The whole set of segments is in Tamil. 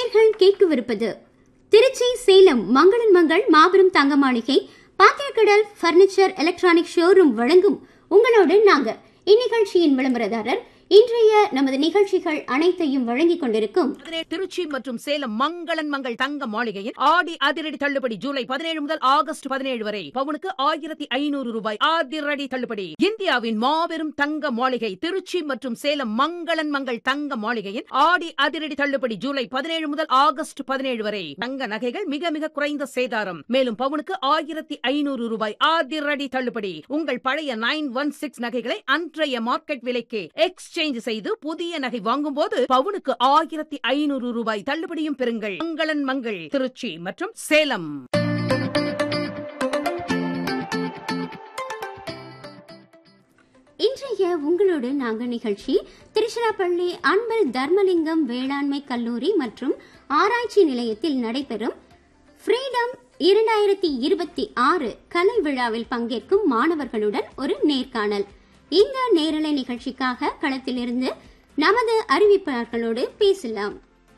நேர்கள் கேட்கவிருப்பது திருச்சி சேலம் மங்களன் மங்கள் மாபெரும் தங்க மாளிகை பாத்திரக்கடல் பர்னிச்சர் எலக்ட்ரானிக் ஷோரூம் வழங்கும் உங்களோடு நாங்க இந்நிகழ்ச்சியின் விளம்பரதாரர் இன்றைய நமது நிகழ்ச்சிகள் அனைத்தையும் வழங்கிக் கொண்டிருக்கும் பதினேழு திருச்சி மற்றும் சேலம் மங்களன் மங்கள் தங்க மாளிகையில் ஆடி அதிரடி தள்ளுபடி ஜூலை பதினேழு முதல் ஆகஸ்ட் பதினேழு வரை பவுனுக்கு ஆயிரத்தி ஐநூறு ரூபாய் அதிரடி தள்ளுபடி இந்தியாவின் மாபெரும் தங்க மாளிகை திருச்சி மற்றும் சேலம் மங்களன் மங்கள் தங்க மாளிகையில் ஆடி அதிரடி தள்ளுபடி ஜூலை பதினேழு முதல் ஆகஸ்ட் பதினேழு வரை தங்க நகைகள் மிக மிக குறைந்த சேதாரம் மேலும் பவுனுக்கு ஆயிரத்தி ஐநூறு ரூபாய் அதிரடி தள்ளுபடி உங்கள் பழைய நைன் ஒன் சிக்ஸ் நகைகளை அன்றைய மார்க்கெட் விலைக்கு எக்ஸ்சேஞ்ச் செய்து புதிய நகை வாங்கும் போது பவுனுக்கு ஆயிரத்தி ஐநூறு ரூபாய் தள்ளுபடியும் பெறுங்கள் மங்களன் மங்கள் திருச்சி மற்றும் சேலம் இன்றைய உங்களோடு நாங்க நிகழ்ச்சி திருச்சிராப்பள்ளி அன்பல் தர்மலிங்கம் வேளாண்மை கல்லூரி மற்றும் ஆராய்ச்சி நிலையத்தில் நடைபெறும் ஃப்ரீடம் இரண்டாயிரத்தி இருபத்தி ஆறு கலை விழாவில் பங்கேற்கும் மாணவர்களுடன் ஒரு நேர்காணல் இந்த நேரலை நிகழ்ச்சிக்காக களத்திலிருந்து நமது அறிவிப்பாளர்களோடு பேசலாம்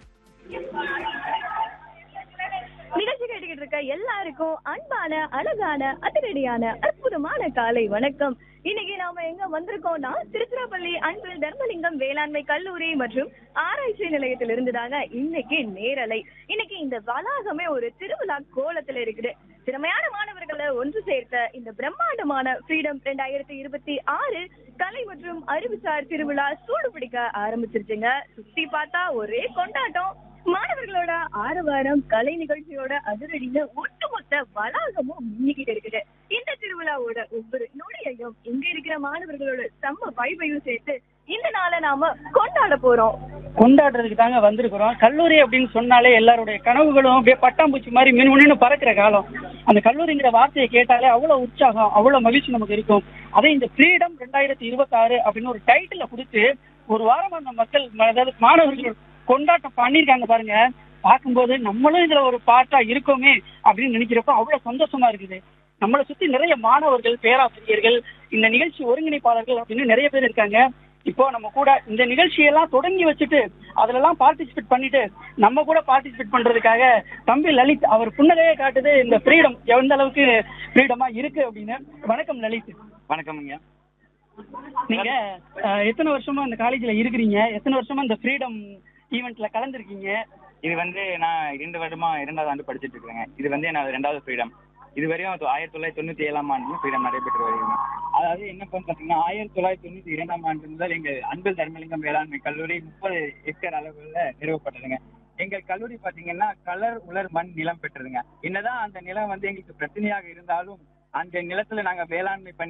நிகழ்ச்சி கேட்டுக்கிட்டு இருக்க எல்லாருக்கும் அன்பான அழகான அதிரடியான அற்புதமான காலை வணக்கம் இன்னைக்கு நாம எங்க வந்திருக்கோம்னா திருச்சிராப்பள்ளி அன்பில் தர்மலிங்கம் வேளாண்மை கல்லூரி மற்றும் ஆராய்ச்சி நிலையத்தில் இருந்துதாங்க இன்னைக்கு நேரலை இன்னைக்கு இந்த வளாகமே ஒரு திருவிழா கோலத்துல இருக்குது திறமையான மாணவர்களை ஒன்று சேர்த்த இந்த பிரம்மாண்டமான ஃப்ரீடம் ரெண்டாயிரத்தி இருபத்தி ஆறு கலை மற்றும் அறிவுசார் திருவிழா சூடு பிடிக்க ஆரம்பிச்சிருச்சுங்க சுத்தி பார்த்தா ஒரே கொண்டாட்டம் மாணவர்களோட ஆரவாரம் கலை நிகழ்ச்சியோட அதிரடியில ஒட்டுமொத்த வளாகமும் மின்னிக்கிட்டு இருக்குது இந்த திருவிழாவோட ஒவ்வொரு நொடியையும் இங்க இருக்கிற மாணவர்களோட செம்ம வைபையும் சேர்த்து இந்த நாளை நாம கொண்டாட போறோம் கொண்டாடுறதுக்கு தாங்க வந்திருக்கிறோம் கல்லூரி அப்படின்னு சொன்னாலே எல்லாருடைய கனவுகளும் அப்படியே பட்டாம்பூச்சி மாதிரி மின்முன்னு பறக்கிற காலம் அந்த கல்லூரிங்கிற வார்த்தையை கேட்டாலே அவ்வளவு உற்சாகம் அவ்வளவு மகிழ்ச்சி நமக்கு இருக்கும் அதே இந்த ஃப்ரீடம் ரெண்டாயிரத்தி இருபத்தாறு அப்படின்னு ஒரு டைட்டில கொடுத்து ஒரு வாரம் அந்த மக்கள் அதாவது மாணவர்கள் கொண்டாட்டம் பண்ணியிருக்காங்க பாருங்க பார்க்கும்போது நம்மளும் இதுல ஒரு பார்ட்டா இருக்கோமே அப்படின்னு நினைக்கிறப்ப அவ்வளவு சந்தோஷமா இருக்குது நம்மளை சுத்தி நிறைய மாணவர்கள் பேராசிரியர்கள் இந்த நிகழ்ச்சி ஒருங்கிணைப்பாளர்கள் அப்படின்னு நிறைய பேர் இருக்காங்க இப்போ நம்ம கூட இந்த நிகழ்ச்சியெல்லாம் தொடங்கி வச்சுட்டு அதுல எல்லாம் பார்ட்டிசிபேட் பண்ணிட்டு நம்ம கூட பார்ட்டிசிபேட் பண்றதுக்காக தம்பி லலித் அவர் புன்னகையே காட்டுது இந்த ஃப்ரீடம் எந்த அளவுக்கு ஃப்ரீடமா இருக்கு அப்படின்னு வணக்கம் லலித் வணக்கம்ங்க நீங்க அஹ், எத்தனை வருஷமா இந்த காலேஜ்ல இருக்கிறீங்க எத்தனை வருஷமா இந்த ஃப்ரீடம் ஈவெண்ட்ல கலந்துருக்கீங்க இது வந்து நான் இரண்டு வருடமா இரண்டாவது ஆண்டு படிச்சிட்டு இருக்கிறேங்க இது வந்து என்னோட ரெண்டாவது ஃப்ரீடம் இது வரையும் தொ- ஆயிரத்தி தொள்ளாயிரத்தி தொண்ணூத்தி ஏழாம் ஆண்டு ஃப்ரீடம் நடைபெற்று வருகிறது அதாவது என்ன பார்த்தீங்கன்னா ஆயிரத்தி தொள்ளாயிரத்தி தொண்ணூத்தி இரண்டாம் ஆண்டு முதல் எங்க அன்பில் தர்மலிங்கம் வேளாண்மை கல்லூரி முப்பது ஏக்கர் அளவுல நிறுவப்பட்டதுங்க எங்கள் கல்லூரி பாத்தீங்கன்னா கலர் உலர் மண் நிலம் பெற்றதுங்க என்னதான் அந்த நிலம் வந்து எங்களுக்கு பிரச்சனையாக இருந்தாலும் அந்த நிலத்துல நாங்க வேளாண்மை பண்ணி